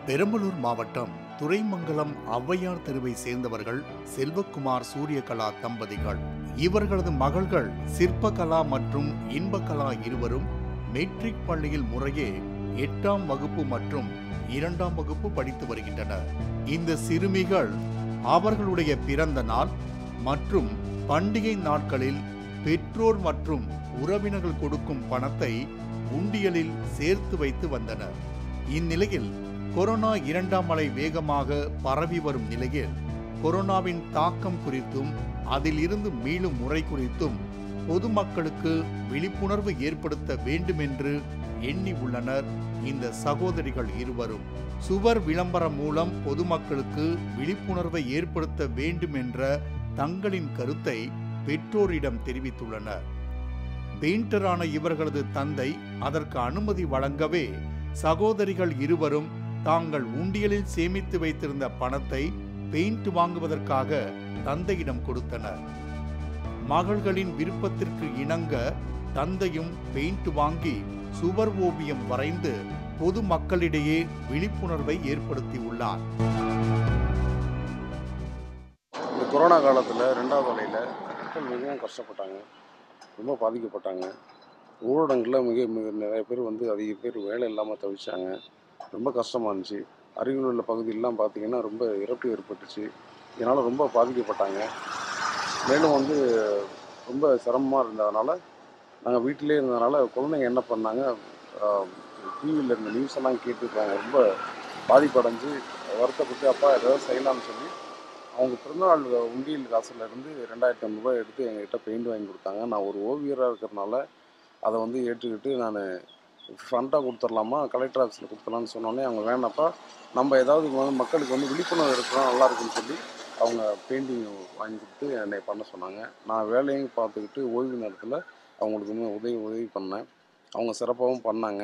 பெரம்பலூர் மாவட்டம் துறைமங்கலம் ஔவையார் தெருவை சேர்ந்தவர்கள் செல்வக்குமார் சூரியகலா தம்பதிகள் இவர்களது மகள்கள் சிற்பகலா மற்றும் இன்பகலா இருவரும் மெட்ரிக் பள்ளியில் முறையே எட்டாம் வகுப்பு மற்றும் இரண்டாம் வகுப்பு படித்து வருகின்றனர் இந்த சிறுமிகள் அவர்களுடைய பிறந்த நாள் மற்றும் பண்டிகை நாட்களில் பெற்றோர் மற்றும் உறவினர்கள் கொடுக்கும் பணத்தை உண்டியலில் சேர்த்து வைத்து வந்தனர் இந்நிலையில் கொரோனா இரண்டாம் அலை வேகமாக பரவி வரும் நிலையில் கொரோனாவின் தாக்கம் குறித்தும் அதில் இருந்து மீளும் முறை குறித்தும் பொதுமக்களுக்கு விழிப்புணர்வு ஏற்படுத்த வேண்டும் என்று எண்ணி உள்ளனர் இந்த சகோதரிகள் இருவரும் சுவர் விளம்பரம் மூலம் பொதுமக்களுக்கு விழிப்புணர்வை ஏற்படுத்த வேண்டும் என்ற தங்களின் கருத்தை பெற்றோரிடம் தெரிவித்துள்ளனர் பெயிண்டரான இவர்களது தந்தை அதற்கு அனுமதி வழங்கவே சகோதரிகள் இருவரும் தாங்கள் உண்டியலில் சேமித்து வைத்திருந்த பணத்தை பெயிண்ட் வாங்குவதற்காக தந்தையிடம் கொடுத்தனர் மகள்களின் விருப்பத்திற்கு இணங்க தந்தையும் பெயிண்ட் வாங்கி சுவர் ஓவியம் வரைந்து பொது மக்களிடையே விழிப்புணர்வை ஏற்படுத்தியுள்ளார் இந்த கொரோனா காலத்தில் ரெண்டாவது அலையில் மக்கள் மிகவும் கஷ்டப்பட்டாங்க ரொம்ப பாதிக்கப்பட்டாங்க ஊரடங்கில் மிக மிக நிறைய பேர் வந்து அதிக பேர் வேலை இல்லாமல் தவிச்சாங்க ரொம்ப கஷ்டமாக இருந்துச்சு அருகில் உள்ள பகுதியெல்லாம் பார்த்தீங்கன்னா ரொம்ப இறப்பு ஏற்பட்டுச்சு இதனால் ரொம்ப பாதிக்கப்பட்டாங்க மேலும் வந்து ரொம்ப சிரமமாக இருந்ததுனால நாங்கள் வீட்டிலே இருந்ததுனால குழந்தைங்க என்ன பண்ணாங்க டிவியில் இருந்த நியூஸ் எல்லாம் கேட்டுருக்காங்க ரொம்ப பாதிப்படைஞ்சு வருத்தப்பட்டு அப்பா ஏதாவது செய்யலாம்னு சொல்லி அவங்க பிறந்தநாள் உண்டியல் காசுல இருந்து ரெண்டாயிரத்தி ஐநூறுரூவா எடுத்து எங்ககிட்ட பெயிண்ட் வாங்கி கொடுத்தாங்க நான் ஒரு ஓவியராக இருக்கிறனால அதை வந்து ஏற்றுக்கிட்டு நான் ஃபண்டாக கொடுத்துடலாமா கலெக்டர் ஆஃபீஸில் கொடுத்துடலாம்னு சொன்னோன்னே அவங்க வேணாப்பா நம்ம ஏதாவது வந்து மக்களுக்கு வந்து விழிப்புணர்வு இருக்கிறோம் நல்லா இருக்குன்னு சொல்லி அவங்க பெயிண்டிங் வாங்கி கொடுத்து என்னை பண்ண சொன்னாங்க நான் வேலையும் பார்த்துக்கிட்டு ஓய்வு நேரத்தில் அவங்களுக்கு வந்து உதவி உதவி பண்ணேன் அவங்க சிறப்பாகவும் பண்ணாங்க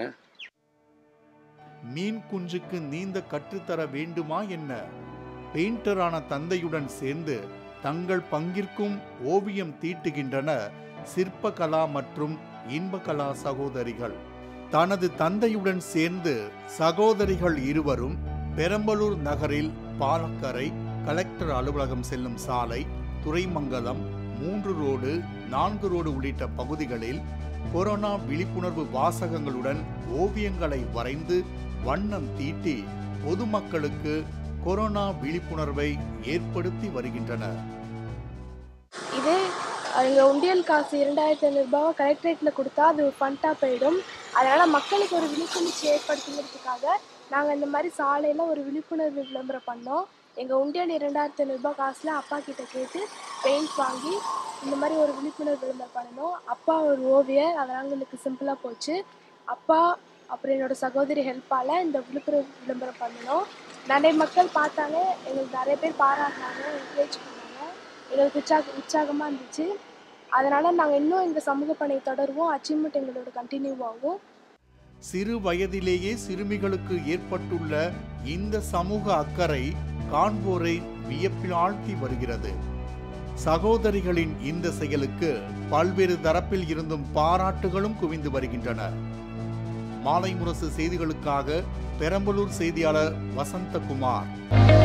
மீன் குஞ்சுக்கு நீந்த கற்றுத்தர வேண்டுமா என்ன பெயிண்டரான தந்தையுடன் சேர்ந்து தங்கள் பங்கிற்கும் ஓவியம் தீட்டுகின்றன சிற்பகலா மற்றும் இன்பகலா சகோதரிகள் தனது தந்தையுடன் சேர்ந்து சகோதரிகள் இருவரும் பெரம்பலூர் நகரில் பாலக்கரை கலெக்டர் அலுவலகம் செல்லும் சாலை துறைமங்கலம் மூன்று ரோடு நான்கு ரோடு உள்ளிட்ட பகுதிகளில் கொரோனா விழிப்புணர்வு வாசகங்களுடன் ஓவியங்களை வரைந்து வண்ணம் தீட்டி பொதுமக்களுக்கு கொரோனா விழிப்புணர்வை ஏற்படுத்தி வருகின்றனர் இதே எங்கள் உண்டியல் காசு இரண்டாயிரத்தி ஐநூறுரூபாவை கலெக்டரேட்டில் கொடுத்தா அது ஒரு ஃபண்டாக போயிடும் அதனால் மக்களுக்கு ஒரு விழிப்புணர்ச்சி ஏற்படுத்துங்கிறதுக்காக நாங்கள் இந்த மாதிரி சாலையில் ஒரு விழிப்புணர்வு விளம்பரம் பண்ணோம் எங்கள் உண்டியல் இரண்டாயிரத்தி ஐநூறுரூபா காசில் அப்பா கிட்ட கேட்டு பெயிண்ட் வாங்கி இந்த மாதிரி ஒரு விழிப்புணர்வு விளம்பரம் பண்ணணும் அப்பா ஒரு ஓவியர் அதனால் எங்களுக்கு சிம்பிளாக போச்சு அப்பா அப்புறம் என்னோட சகோதரி ஹெல்ப்பால் இந்த விழுப்புரம் விளம்பரம் பண்ணணும் நிறைய மக்கள் பார்த்தாங்க எங்களுக்கு நிறைய பேர் பாராட்டினாங்க என்கரேஜ் பண்ணாங்க எங்களுக்கு உற்சாக உற்சாகமாக இருந்துச்சு அதனால் நாங்கள் இன்னும் இந்த சமூக பணியை தொடருவோம் அச்சீவ்மெண்ட் எங்களோட கண்டினியூ ஆகும் சிறு வயதிலேயே சிறுமிகளுக்கு ஏற்பட்டுள்ள இந்த சமூக அக்கறை காண்போரை வியப்பில் ஆழ்த்தி வருகிறது சகோதரிகளின் இந்த செயலுக்கு பல்வேறு தரப்பில் இருந்தும் பாராட்டுகளும் குவிந்து வருகின்றன மாலை முரசு செய்திகளுக்காக பெரம்பலூர் செய்தியாளர் வசந்தகுமார்